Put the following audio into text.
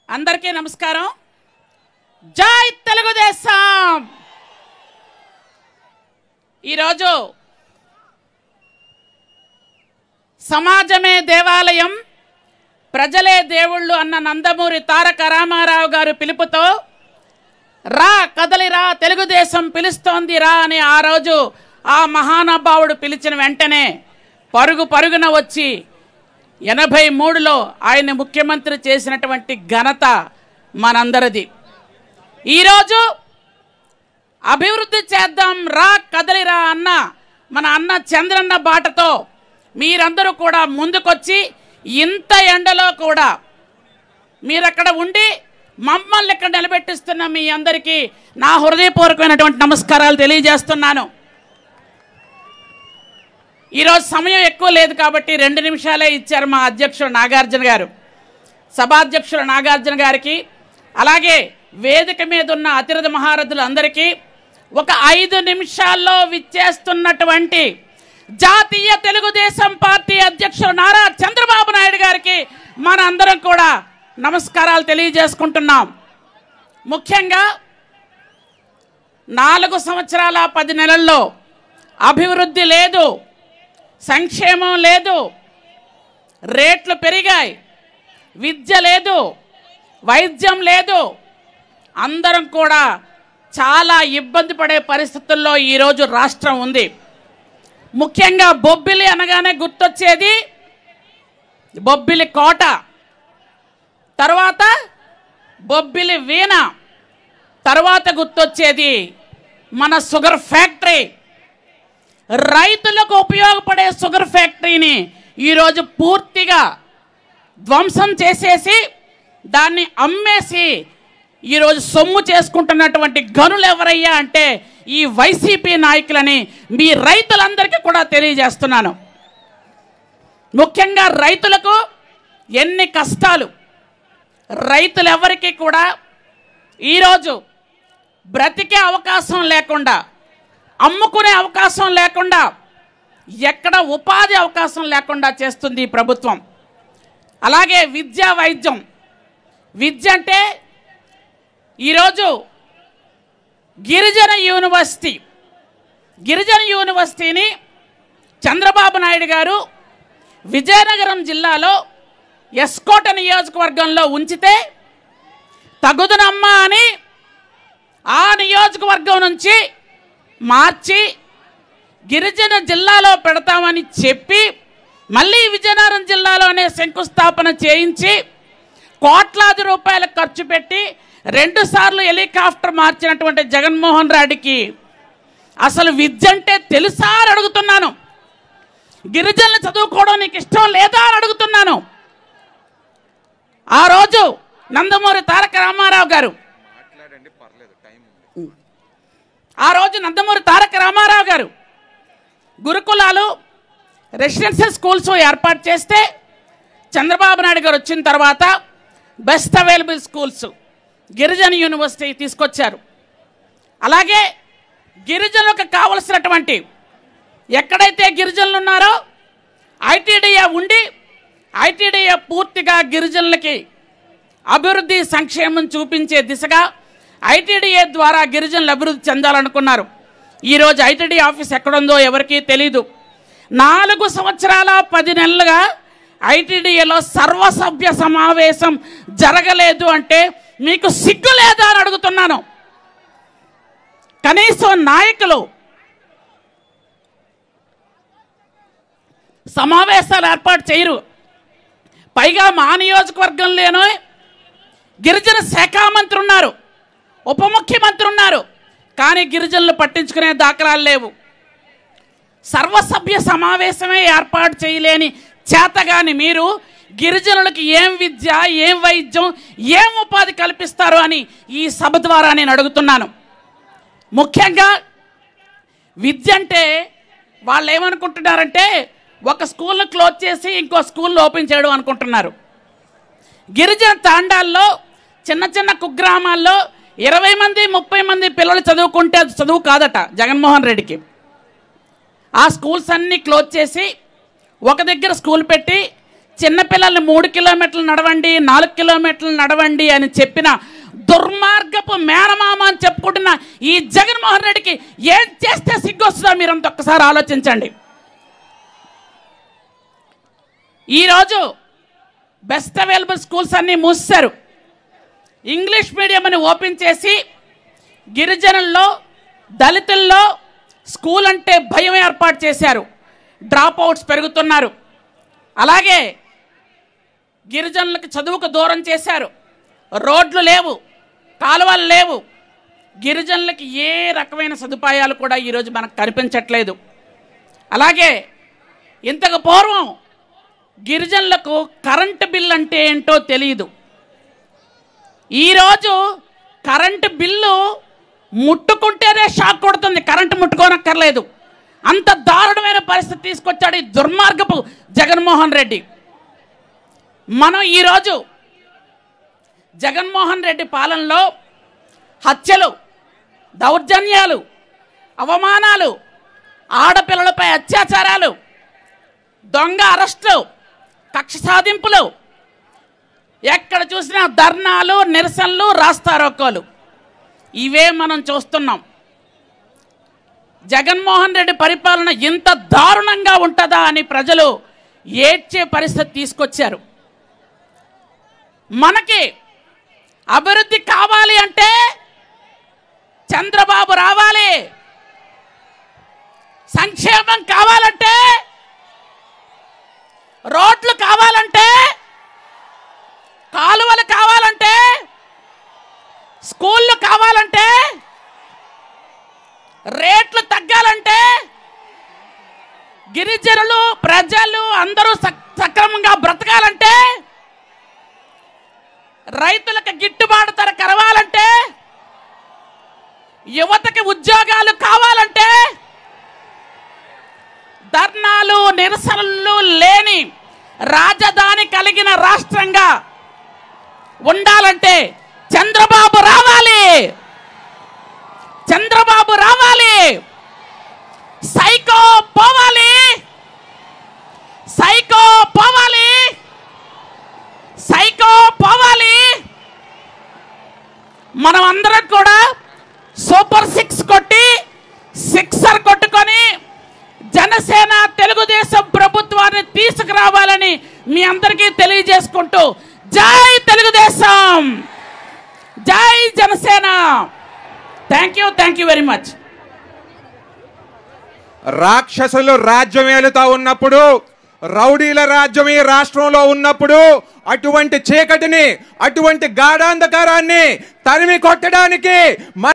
అందరికీ నమస్కారం జై తెలుగుదేశం ఈరోజు సమాజమే దేవాలయం ప్రజలే దేవుళ్ళు అన్న నందమూరి తారక రామారావు గారు పిలుపుతో రా కదలిరా తెలుగుదేశం పిలుస్తోంది రా అని ఆ రోజు ఆ మహానుభావుడు పిలిచిన వెంటనే పరుగు పరుగున వచ్చి ఎనభై మూడులో ఆయన ముఖ్యమంత్రి చేసినటువంటి ఘనత మనందరిది ఈరోజు అభివృద్ధి చేద్దాం రా కదలిరా అన్న మన అన్న చంద్రన్న బాటతో మీరందరూ కూడా ముందుకొచ్చి ఇంత ఎండలో కూడా మీరు అక్కడ ఉండి మమ్మల్ని ఇక్కడ నిలబెట్టిస్తున్న మీ అందరికీ నా హృదయపూర్వకమైనటువంటి నమస్కారాలు తెలియజేస్తున్నాను ఈరోజు సమయం ఎక్కువ లేదు కాబట్టి రెండు నిమిషాలే ఇచ్చారు మా అధ్యక్షుడు నాగార్జున గారు సభాధ్యక్షుడు నాగార్జున గారికి అలాగే వేదిక మీద ఉన్న అతిరథ మహారథులు అందరికీ ఒక ఐదు నిమిషాల్లో విచ్చేస్తున్నటువంటి జాతీయ తెలుగుదేశం పార్టీ అధ్యక్షుడు నారా చంద్రబాబు నాయుడు గారికి మన అందరం కూడా నమస్కారాలు తెలియజేసుకుంటున్నాం ముఖ్యంగా నాలుగు సంవత్సరాల పది నెలల్లో అభివృద్ధి లేదు సంక్షేమం లేదు రేట్లు పెరిగాయి విద్య లేదు వైద్యం లేదు అందరం కూడా చాలా ఇబ్బంది పడే పరిస్థితుల్లో ఈరోజు రాష్ట్రం ఉంది ముఖ్యంగా బొబ్బిలి అనగానే గుర్తొచ్చేది బొబ్బిలి కోట తర్వాత బొబ్బిలి వీణ తర్వాత గుర్తొచ్చేది మన షుగర్ ఫ్యాక్టరీ రైతులకు ఉపయోగపడే షుగర్ ఫ్యాక్టరీని ఈరోజు పూర్తిగా ధ్వంసం చేసేసి దాన్ని అమ్మేసి ఈరోజు సొమ్ము చేసుకుంటున్నటువంటి గనులు ఎవరయ్యా అంటే ఈ వైసీపీ నాయకులని మీ రైతులందరికీ కూడా తెలియజేస్తున్నాను ముఖ్యంగా రైతులకు ఎన్ని కష్టాలు రైతులెవరికి కూడా ఈరోజు బ్రతికే అవకాశం లేకుండా అమ్ముకునే అవకాశం లేకుండా ఎక్కడ ఉపాధి అవకాశం లేకుండా చేస్తుంది ఈ ప్రభుత్వం అలాగే విద్య వైద్యం విద్య అంటే ఈరోజు గిరిజన యూనివర్సిటీ గిరిజన యూనివర్సిటీని చంద్రబాబు నాయుడు గారు విజయనగరం జిల్లాలో ఎస్కోట నియోజకవర్గంలో ఉంచితే తగుదనమ్మా అని ఆ నియోజకవర్గం నుంచి మార్చి గిరిజన జిల్లాలో పెడతామని చెప్పి మళ్ళీ విజయనగరం జిల్లాలోనే శంకుస్థాపన చేయించి కోట్లాది రూపాయలు ఖర్చు పెట్టి రెండుసార్లు హెలికాప్టర్ మార్చినటువంటి జగన్మోహన్ రెడ్డికి అసలు విద్య అంటే తెలుసా అని అడుగుతున్నాను గిరిజనులు చదువుకోవడం నీకు ఇష్టం లేదా అని అడుగుతున్నాను ఆ రోజు నందమూరి తారక రామారావు గారు మాట్లాడండి పర్లేదు టైం ఉంది ఆ రోజు నందమూరి తారక రామారావు గారు గురుకులాలు రెసిడెన్షియల్ స్కూల్స్ ఏర్పాటు చేస్తే చంద్రబాబు నాయుడు గారు వచ్చిన తర్వాత బెస్ట్ అవైలబుల్ స్కూల్స్ గిరిజన యూనివర్సిటీ తీసుకొచ్చారు అలాగే గిరిజనులకు కావలసినటువంటి ఎక్కడైతే గిరిజనులు ఉన్నారో ఐటీడీఏ ఉండి ఐటీడీఏ పూర్తిగా గిరిజనులకి అభివృద్ధి సంక్షేమం చూపించే దిశగా ఐటీడీఏ ద్వారా గిరిజనులు అభివృద్ధి చెందాలనుకున్నారు ఈరోజు ఐటీడీ ఆఫీస్ ఎక్కడుందో ఎవరికీ తెలీదు నాలుగు సంవత్సరాల పది నెలలుగా ఐటీడీఏలో సర్వసభ్య సమావేశం జరగలేదు అంటే మీకు సిగ్గు లేదా అని అడుగుతున్నాను కనీసం నాయకులు సమావేశాలు ఏర్పాటు చేయరు పైగా మా నియోజకవర్గంలోనూ గిరిజన శాఖ మంత్రి ఉన్నారు ఉప ముఖ్యమంత్రి ఉన్నారు కానీ గిరిజనులు పట్టించుకునే దాఖలాలు లేవు సర్వసభ్య సమావేశమే ఏర్పాటు చేయలేని చేతగాని మీరు గిరిజనులకు ఏం విద్య ఏం వైద్యం ఏం ఉపాధి కల్పిస్తారు అని ఈ సభ ద్వారా నేను అడుగుతున్నాను ముఖ్యంగా విద్య అంటే వాళ్ళు ఏమనుకుంటున్నారంటే ఒక స్కూల్ను క్లోజ్ చేసి ఇంకో స్కూల్ని ఓపెన్ చేయడం అనుకుంటున్నారు గిరిజన తాండాల్లో చిన్న చిన్న కుగ్రామాల్లో ఇరవై మంది ముప్పై మంది పిల్లలు చదువుకుంటే అది చదువు కాదట జగన్మోహన్ రెడ్డికి ఆ స్కూల్స్ అన్నీ క్లోజ్ చేసి ఒక దగ్గర స్కూల్ పెట్టి చిన్నపిల్లల్ని మూడు కిలోమీటర్లు నడవండి నాలుగు కిలోమీటర్లు నడవండి అని చెప్పిన దుర్మార్గపు మేనమామ అని చెప్పుకుంటున్న ఈ జగన్మోహన్ రెడ్డికి ఏం చేస్తే సిగ్గొస్తుందో మీరంత ఒక్కసారి ఆలోచించండి ఈరోజు బెస్ట్ అవైలబుల్ స్కూల్స్ అన్నీ మూసేశారు ఇంగ్లీష్ మీడియం అని ఓపెన్ చేసి గిరిజనుల్లో దళితుల్లో స్కూల్ అంటే భయం ఏర్పాటు చేశారు డ్రాప్ అవుట్స్ పెరుగుతున్నారు అలాగే గిరిజనులకు చదువుకు దూరం చేశారు రోడ్లు లేవు కాలువలు లేవు గిరిజనులకి ఏ రకమైన సదుపాయాలు కూడా ఈరోజు మనకు కనిపించట్లేదు అలాగే ఇంతకు పూర్వం గిరిజనులకు కరెంటు బిల్ అంటే ఏంటో తెలియదు ఈరోజు కరెంటు బిల్లు ముట్టుకుంటేనే షాక్ కొడుతుంది కరెంటు ముట్టుకోనక్కర్లేదు అంత దారుణమైన పరిస్థితి తీసుకొచ్చాడు ఈ దుర్మార్గపు జగన్మోహన్ రెడ్డి మనం ఈరోజు జగన్మోహన్ రెడ్డి పాలనలో హత్యలు దౌర్జన్యాలు అవమానాలు ఆడపిల్లలపై అత్యాచారాలు దొంగ అరెస్టులు కక్ష సాధింపులు ఎక్కడ చూసినా ధర్నాలు నిరసనలు రాస్తారోకోలు ఇవే మనం చూస్తున్నాం జగన్మోహన్ రెడ్డి పరిపాలన ఇంత దారుణంగా ఉంటుందా అని ప్రజలు ఏడ్చే పరిస్థితి తీసుకొచ్చారు మనకి అభివృద్ధి కావాలి అంటే చంద్రబాబు రావాలి సంక్షేమం కావాలంటే రోడ్లు కావాలంటే కాలువలు కావాలంటే స్కూళ్ళు కావాలంటే రేట్లు తగ్గాలంటే గిరిజనులు ప్రజలు అందరూ సక్- సక్రమంగా బ్రతకాలంటే రైతులకు గిట్టుబాటు ధర కరవాలంటే యువతకి ఉద్యోగాలు కావాలంటే ధర్నాలు నిరసనలు లేని రాజధాని కలిగిన రాష్ట్రంగా ఉండాలంటే చంద్రబాబు రావాలి చంద్రబాబు రావాలి సైకో పోవాలి సైకో పోవాలి సైకో పోవాలి మనం అందరం కూడా సూపర్ సిక్స్ కొట్టి సిక్సర్ కొట్టుకొని జనసేన తెలుగుదేశం ప్రభుత్వాన్ని తీసుకురావాలని మీ అందరికీ తెలియజేసుకుంటూ జై తెలుగుదేశం జై Janasena thank you thank you very much రాక్షసులు రాజ్యం ఏలుతా ఉన్నప్పుడు రౌడీల రాజ్యం ఈ రాష్ట్రంలో ఉన్నప్పుడు అటువంటి చీకటిని అటువంటి గాఢాంధకారాన్ని తరిమి కొట్టడానికి మన